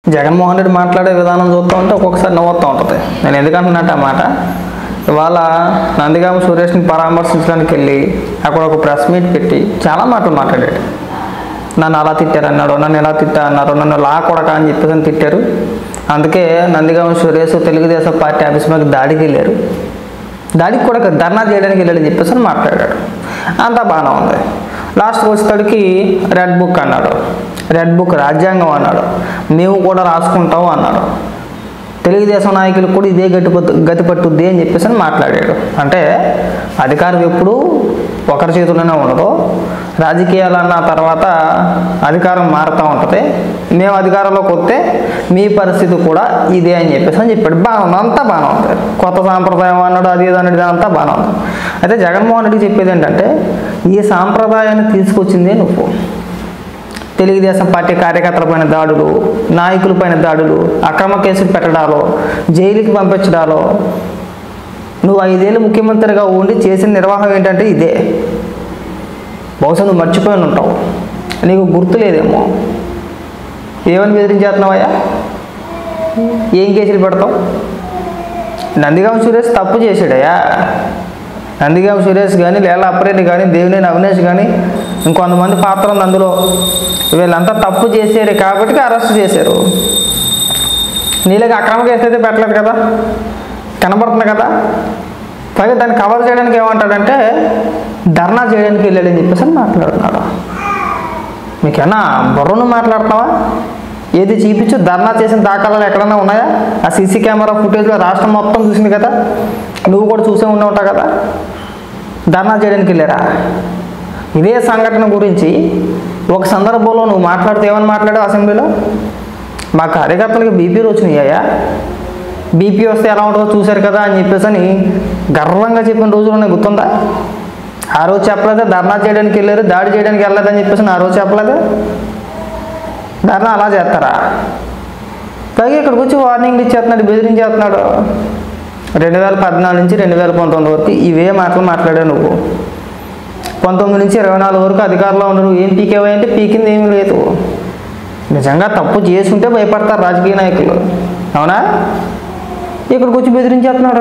జగన్మోహన్ రెడ్డి మాట్లాడే విధానం చూస్తూ ఉంటే ఒక్కొక్కసారి నవ్వుతూ ఉంటుంది నేను ఎందుకంటున్నట్టు ఆ మాట ఇవాళ నందిగామ సురేష్ని పరామర్శించడానికి వెళ్ళి అక్కడ ఒక ప్రెస్ మీట్ పెట్టి చాలా మాటలు మాట్లాడాడు నన్ను అలా తిట్టారు అన్నాడు నన్ను ఎలా తిట్టా అన్నారు నన్ను లా కొడక అని చెప్పేసి అని తిట్టారు అందుకే నందిగామ సురేష్ తెలుగుదేశం పార్టీ ఆఫీస్ మీద దాడికి వెళ్ళారు దాడికి కూడా కాదు, ధర్నా చేయడానికి వెళ్ళాడని చెప్పేసి అని మాట్లాడాడు అంతా బాగానే ఉంది లాస్ట్కి వచ్చేసరికి రెడ్ బుక్ అన్నాడు రెడ్ బుక్ రాజ్యాంగం అన్నాడు మేము కూడా రాసుకుంటాం అన్నాడు తెలుగుదేశం నాయకులకు కూడా ఇదే గట్టి గతి పట్టుద్ది అని చెప్పేసి అని మాట్లాడాడు అంటే అధికారం ఎప్పుడు ఒకరి చేతుల్లోనే ఉండదు రాజకీయాలు అన్న తర్వాత అధికారం మారుతూ ఉంటుంది మేము అధికారంలోకి వస్తే మీ పరిస్థితి కూడా ఇదే అని చెప్పేసి అని చెప్పాడు బాగుంది అంతా బాగానే ఉంది కొత్త సాంప్రదాయం అన్నాడు అది ఇది అన్నాడు అంతా బాగానే ఉంది అయితే జగన్మోహన్ రెడ్డి చెప్పేది ఏంటంటే ఈ సాంప్రదాయాన్ని తీసుకొచ్చిందే నువ్వు తెలుగుదేశం పార్టీ కార్యకర్తల పైన దాడులు నాయకుల పైన దాడులు అక్రమ కేసులు పెట్టడాలో జైలుకి పంపించడాలో నువ్వు ఐదేళ్ళు ముఖ్యమంత్రిగా ఉండి చేసిన నిర్వాహం ఏంటంటే ఇదే బహుశా నువ్వు మర్చిపోయి ఉంటావు నీకు గుర్తు లేదేమో ఏమని బెదిరించేస్తున్నావయ్యా ఏం కేసులు పెడతావు నందిగామ సురేష్ తప్పు చేశాడయ్యా నందిగామ సురేష్ కానీ లేల అప్రెడ్డి కానీ దేవినేని అవినేష్ కానీ ఇంకొంతమంది పాత్ర ఉంది అందులో వీళ్ళంతా తప్పు చేశారు కాబట్టి అరెస్ట్ చేశారు నీళ్ళకి అక్రమ కేసు అయితే పెట్టలేదు కదా కనబడుతుంది కదా పైగా దాన్ని కవర్ చేయడానికి ఏమంటాడంటే ధర్నా చేయడానికి వెళ్ళాడని చెప్పేసి అని మాట్లాడుతున్నాడు మీకేమన్నా బుర్రను మాట్లాడుతున్నావా ఏది చూపించు ధర్నా చేసిన దాఖలాలు ఎక్కడన్నా ఉన్నాయా ఆ సీసీ కెమెరా ఫుటేజ్లో రాష్ట్రం మొత్తం చూసింది కదా నువ్వు కూడా చూసే ఉండి ఉంటావు కదా ధర్నా చేయడానికి వెళ్ళారా ఇదే సంఘటన గురించి ఒక సందర్భంలో నువ్వు మాట్లాడితే ఏమని మాట్లాడావు అసెంబ్లీలో మా కార్యకర్తలకి బీపీలు వచ్చినాయ్యా బీపీ వస్తే ఎలా ఉంటుందో చూశారు కదా అని చెప్పేసి అని గర్వంగా చెప్పిన రోజులు ఉన్నాయి గుర్తుందా ఆ రోజు చెప్పలేదు ధర్నా చేయడానికి వెళ్ళారు దాడి చేయడానికి వెళ్ళలేదని చెప్పేసి ఆ రోజు చెప్పలేదు ధర్నా అలా చేస్తారా పైగా ఇక్కడికి వచ్చి వార్నింగ్లు ఇచ్చేస్తున్నాడు బెదిరించేస్తున్నాడు రెండు వేల పద్నాలుగు నుంచి రెండు వేల పంతొమ్మిది వరకు ఇవే మాటలు మాట్లాడావు నువ్వు పంతొమ్మిది నుంచి ఇరవై నాలుగు వరకు అధికారంలో ఉన్న నువ్వు ఏం పీకేవా అంటే పీకింది ఏమీ లేదు నిజంగా తప్పు చేసుంటే భయపడతారు రాజకీయ నాయకులు అవునా ఇక్కడికి వచ్చి బెదిరించేస్తున్నాడు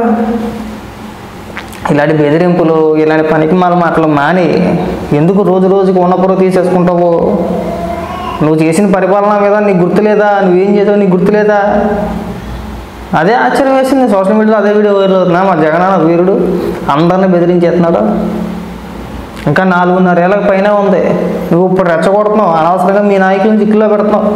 ఇలాంటి బెదిరింపులు ఇలాంటి పనికి మాల మాటలు మాని ఎందుకు రోజు రోజుకి ఉన్నపురు తీసేసుకుంటావు నువ్వు చేసిన పరిపాలన మీద నీకు గుర్తులేదా నువ్వేం చేసావు నీకు గుర్తులేదా అదే ఆశ్చర్యం వేసింది సోషల్ మీడియాలో అదే వీడియో వైరల్ అవుతున్నా మా జగనన్న వీరుడు అందరిని బెదిరించేస్తున్నాడు ఇంకా నాలుగున్నర ఏళ్ళకి పైన ఉంది నువ్వు ఇప్పుడు రెచ్చగొడుతున్నావు అనవసరంగా మీ నాయకులను చిక్కులో పెడుతున్నావు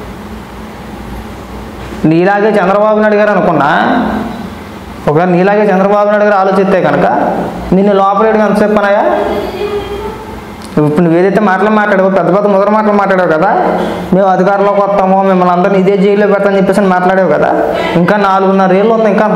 నీలాగే చంద్రబాబు నాయుడు గారు అనుకున్నా ఒకవేళ నీలాగే చంద్రబాబు నాయుడు గారు ఆలోచిస్తే కనుక నిన్ను లోపలేడు ఎంతసేపు పనాయా ఇప్పుడు నువ్వు ఏదైతే మాటలు మాట్లాడావో పెద్ద పెద్ద ముద్ర మాటలు మాట్లాడావు కదా మేము అధికారంలోకి వస్తాము మిమ్మల్ని అందరినీ ఇదే జైల్లో పెడతామని చెప్పేసి అని మాట్లాడావు కదా ఇంకా నాలుగున్నర ఏళ్ళు ఉంది ఇంకా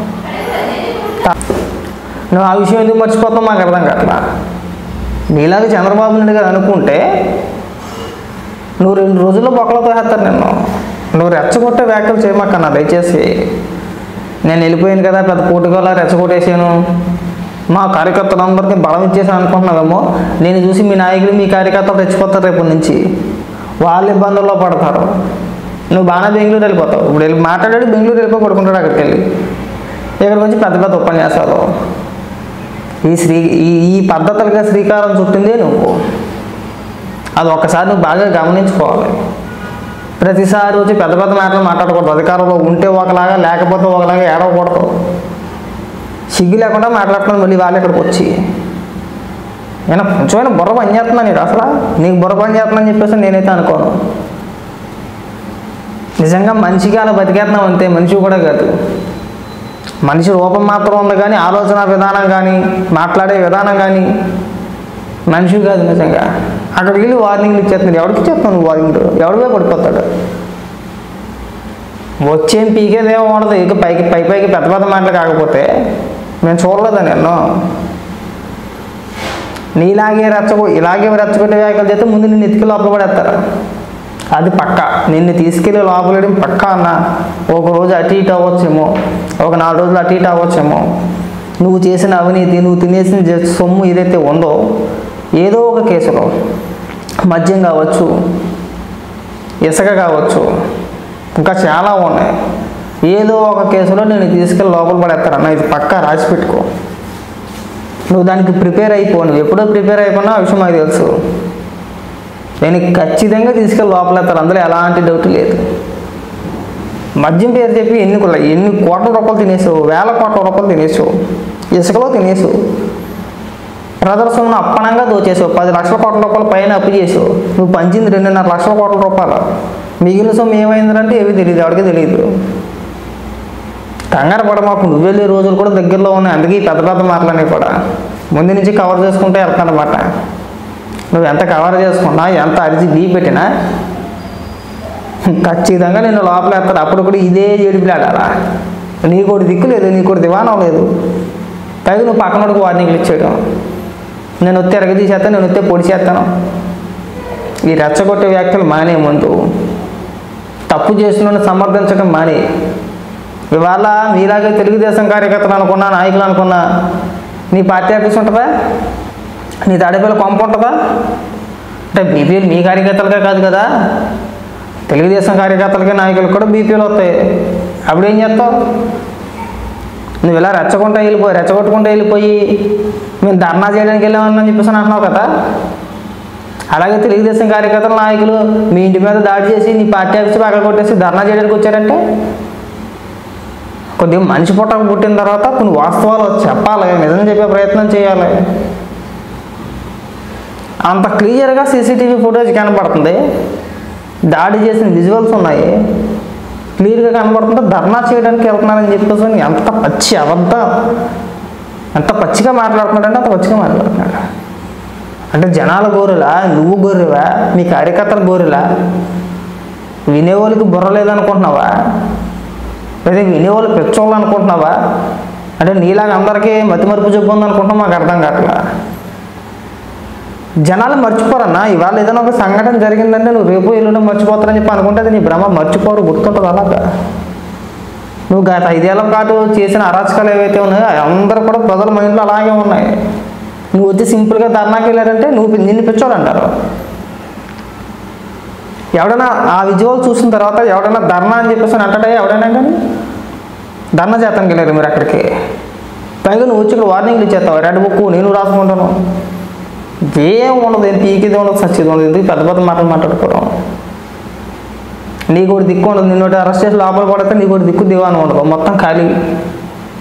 నువ్వు ఆ విషయం ఎందుకు మర్చిపోతావు మాకు అర్థం కావట్లా నీలాగా చంద్రబాబు నాయుడు గారు అనుకుంటే నువ్వు రెండు రోజుల్లో బొక్కలతో వేస్తారు నిన్ను నువ్వు రెచ్చగొట్టే వ్యాఖ్యలు చేయమాకన్నా దయచేసి నేను వెళ్ళిపోయాను కదా పెద్ద పోటుగా రెచ్చగొట్టేసాను మా కార్యకర్తలందరికీ బలం ఇచ్చేసాను అనుకుంటున్నావేమో నేను చూసి మీ నాయకులు మీ కార్యకర్తలు రెచ్చిపోతారు రేపు నుంచి వాళ్ళు ఇబ్బందుల్లో పడతారు నువ్వు బాగా బెంగళూరు వెళ్ళిపోతావు ఇప్పుడు వెళ్ళి మాట్లాడాడు బెంగళూరు వెళ్ళిపోయి పడుకుంటాడు అక్కడికి వెళ్ళి ఇక్కడికి వచ్చి పెద్ద పెద్ద ఉపన్యాసాలు ఈ శ్రీ ఈ ఈ పద్ధతులుగా శ్రీకారం చుట్టిందే నువ్వు అది ఒక్కసారి నువ్వు బాగా గమనించుకోవాలి ప్రతిసారి వచ్చి పెద్ద పెద్ద మాటలు మాట్లాడకూడదు అధికారంలో ఉంటే ఒకలాగా లేకపోతే ఒకలాగా ఏడవకూడదు సిగ్గు లేకుండా మాట్లాడుతున్నాను మళ్ళీ వాళ్ళు ఇక్కడికి వచ్చి నేను కొంచెమైనా బుర్ర పని చేస్తున్నా నీకు అసలు నీకు బుర్ర పని చేస్తున్నా అని చెప్పేసి నేనైతే అనుకోను నిజంగా మనిషిగా అలా బతికేస్తున్నాం అంతే మనిషి కూడా కాదు మనిషి రూపం మాత్రం ఉంది కానీ ఆలోచన విధానం కానీ మాట్లాడే విధానం కానీ మనిషి కాదు నిజంగా అక్కడికి వెళ్ళి వార్నింగ్లు ఇచ్చేస్తున్నాడు ఎవరికి ఇచ్చేస్తున్నావు నువ్వు వార్నింగ్ ఎవడిపై పడిపోతాడు వచ్చేం పీకేదేమో ఉండదు ఇక పైకి పై పైకి పెద్ద పెద్ద మాటలు కాకపోతే నేను చూడలేదా నేను నీలాగే రెచ్చగొ ఇలాగే రెచ్చగొట్టే వ్యాఖ్యలు చేస్తే ముందు నిన్ను ఎత్తుకి లోపల పడేస్తారు అది పక్క నిన్ను తీసుకెళ్ళి లోపలేయడం పక్క అన్న ఒక రోజు అటు ఇటు అవ్వచ్చేమో ఒక నాలుగు రోజులు అటు ఇటు అవ్వచ్చేమో నువ్వు చేసిన అవినీతి నువ్వు తినేసిన జ- సొమ్ము ఏదైతే ఉందో ఏదో ఒక కేసులో మద్యం కావచ్చు ఇసుక కావచ్చు ఇంకా చాలా ఉన్నాయి ఏదో ఒక కేసులో నేను తీసుకెళ్ళి లోపల పడేస్తారన్న ఇది పక్కా రాసి పెట్టుకో నువ్వు దానికి ప్రిపేర్ అయిపో నువ్వు ఎప్పుడో ప్రిపేర్ అయిపోయినా ఆ విషయం నాకు తెలుసు నేను ఖచ్చితంగా తీసుకెళ్ళి లోపలేస్తారు అందులో ఎలాంటి డౌట్ లేదు మద్యం పేరు చెప్పి ఎన్ని కుల- ఎన్ని కోట్ల రూపాయలు తినేసావు వేల కోట్ల రూపాయలు తినేసావు ఇసుకలో తినేసావు ప్రజల సొమ్మును అప్పనంగా దోచేసావు పది లక్షల కోట్ల రూపాయల పైన అప్పు చేసావు నువ్వు పంచింది రెండున్నర లక్షల కోట్ల రూపాయలు మిగిలిన సొమ్ము ఏమైందంటే ఏమీ తెలియదు ఎవరికి తెలియదు కంగారు పడ మాకు నువ్వు వెళ్ళే రోజులు కూడా దగ్గరలో ఉన్నాయి అందుకే ఈ పెద్ద పెద్ద మాటలన్నీ కూడా ముందు నుంచి కవర్ చేసుకుంటే వెళ్తానమాట నువ్వు ఎంత కవర్ చేసుకున్నా ఎంత అరిచి బీ పెట్టినా ఖచ్చితంగా నేను లోపల వేస్తాడు అప్పుడు కూడా ఇదే ఏడుపులాడాలా నీకోటి దిక్కు లేదు నీకోటి దివానం లేదు పైగా నువ్వు పక్కనోడికి వార్నింగ్లు ఇచ్చాడు నేను వస్తే ఎరగ తీసేస్తాను నేను వస్తే పొడి చేస్తాను ఈ రెచ్చగొట్టే వ్యాఖ్యలు మానే ముందు తప్పు చేసిన సమర్థించడం మానే ఇవాళ మీలాగే తెలుగుదేశం కార్యకర్తలు అనుకున్నా నాయకులు అనుకున్నా నీ పార్టీ ఆఫీస్ ఉంటుందా నీ తాడేపల్లి కొంప ఉంటుందా అంటే బీపీఎల్ మీ కార్యకర్తలకే కాదు కదా తెలుగుదేశం కార్యకర్తలకి నాయకులకు కూడా బీపీఎల్ వస్తాయి అప్పుడు ఏం చేస్తావు నువ్వు ఇలా రెచ్చకుండా వెళ్ళిపోయి రెచ్చగొట్టుకుంటూ వెళ్ళిపోయి మేము ధర్నా చేయడానికి వెళ్ళామని చెప్పేసి అని అంటున్నావు కదా అలాగే తెలుగుదేశం కార్యకర్తల నాయకులు మీ ఇంటి మీద దాడి చేసి నీ పార్టీ ఆఫీస్ పక్కన కొట్టేసి ధర్నా చేయడానికి వచ్చారంటే కొద్దిగా మనిషి పుట్ట పుట్టిన తర్వాత కొన్ని వాస్తవాలు చెప్పాలి నిజం చెప్పే ప్రయత్నం చేయాలి అంత క్లియర్గా సీసీటీవీ ఫుటేజ్ కనబడుతుంది దాడి చేసిన విజువల్స్ ఉన్నాయి క్లియర్గా కనబడుతుంటే ధర్నా చేయడానికి వెళ్తున్నారని చెప్పేసి అని ఎంత పచ్చి అబద్ధం ఎంత పచ్చిగా మాట్లాడుతున్నాడంటే అంత పచ్చిగా మాట్లాడుతున్నాడు అంటే జనాల గోరులా నువ్వు గోరువా మీ కార్యకర్తల గోరులా వినేవాళ్ళకి బుర్ర లేదనుకుంటున్నావా లేదా వినేవాళ్ళు పెచ్చోళ్ళు అనుకుంటున్నావా అంటే నీలాగా అందరికీ మతి మరుపు జబ్బు ఉందనుకుంటున్నా మాకు అర్థం కావట్లా జనాలు మర్చిపోరన్నా ఇవాళ ఏదైనా ఒక సంఘటన జరిగిందంటే నువ్వు రేపు ఎల్లుండి మర్చిపోతారని చెప్పి అనుకుంటే అది నీ భ్రమ మర్చిపోరు గుర్తుంటుంది అలాగా నువ్వు గత ఐదేళ్ల పాటు చేసిన అరాచకాలు ఏవైతే ఉన్నాయో అందరూ కూడా ప్రజల మైండ్లో అలాగే ఉన్నాయి నువ్వు వచ్చి సింపుల్గా ధర్నాకి వెళ్ళారంటే నువ్వు నిన్ను పిచ్చోడంటారు ఎవడైనా ఆ విజువల్ చూసిన తర్వాత ఎవడైనా ధర్నా అని చెప్పేసి అని అంటాడే ఎవడైనా కానీ ధర్నా చేతానికి వెళ్ళారు మీరు అక్కడికి పైగా నువ్వు వచ్చి ఇక్కడ వార్నింగ్లు ఇచ్చేస్తావు రెడ్ బుక్ నేను రాసుకుంటాను ఏం ఉండదు ఏం పీకిది ఉండదు సచ్చేది ఉండదు ఎందుకు పెద్ద పెద్ద మాటలు మాట్లాడుకోవడం నీకు ఒకటి దిక్కు ఉండదు నిన్ను అరెస్ట్ చేసి లోపల పడితే నీకు ఒకటి దిక్కు దివాను ఉండదు మొత్తం ఖాళీ